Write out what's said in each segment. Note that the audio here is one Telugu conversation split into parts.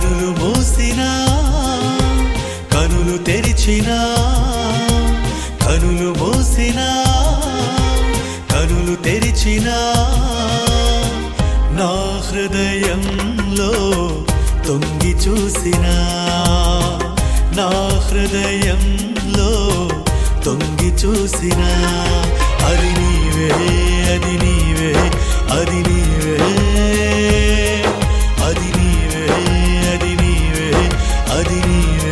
కనులు మూసినా కనులు తెరిచినా కనులు మూసినా కనులు తెరిచినా నా హృదయంలో తొంగి చూసినా నా హృదయంలో తొంగి చూసినా అది నీవే అది నీవే అది నీవే అది నీవే అది నీవే అది నీవే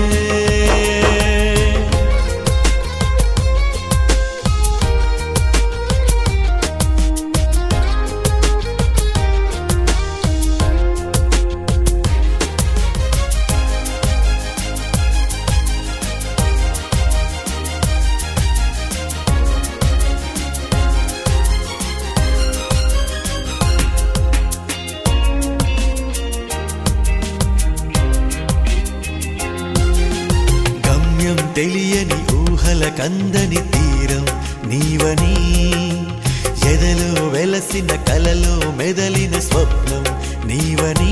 గమ్యం తెలియని ఊహల కందని తీరం నీవని ఎదలో వెలసిన కలలో మెదలిన స్వప్నం నీవని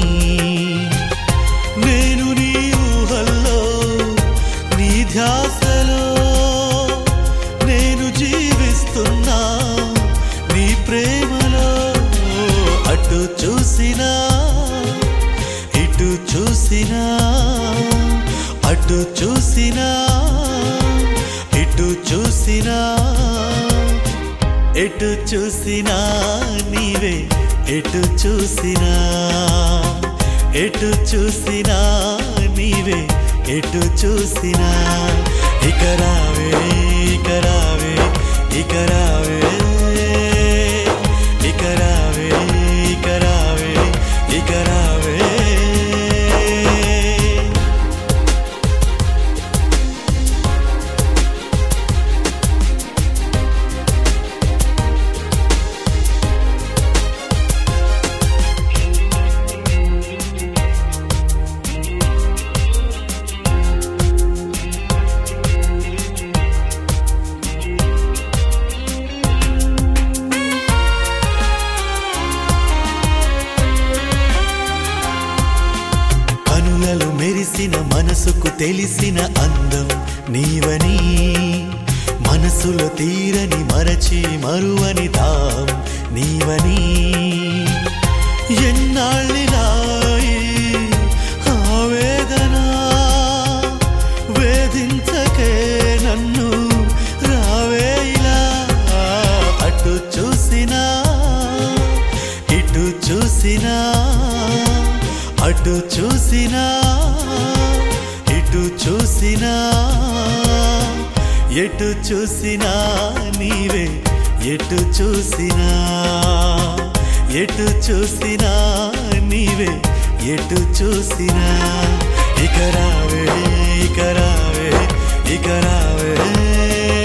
నేను నీ ఊహల్లో నీ ధ్యాసలో నేను జీవిస్తున్నా నీ ప్రేమలో అటు చూసినా ఇటు చూసినా అటు చూసినా ఇటు చూసినా ఎటు చూసినా నీవే ఎటు చూసినా ఎటు చూసినా నీవే ఎటు చూసినా ఇక రావే ఇక రావే ఇక రావే ఇక రావే ఇక రావే ఇక రావే కనులలో మెరిసిన మనసుకు తెలిసిన అందం నీవని మనసులో తీరని మరచి మరువని దాం నీవని ఎన్నాళ్ళిలాయి ఆవేదన వేధించకే నన్ను రావే ఇలా అటు చూసినా ఇటు చూసినా అటు చూసినా ఇటు చూసినా ఎటు చూసినా నీవే ఎటు చూసినా ఎటు చూసినా నీవే ఎటు చూసినా ఇక రావే ఇక రావే ఇక రావే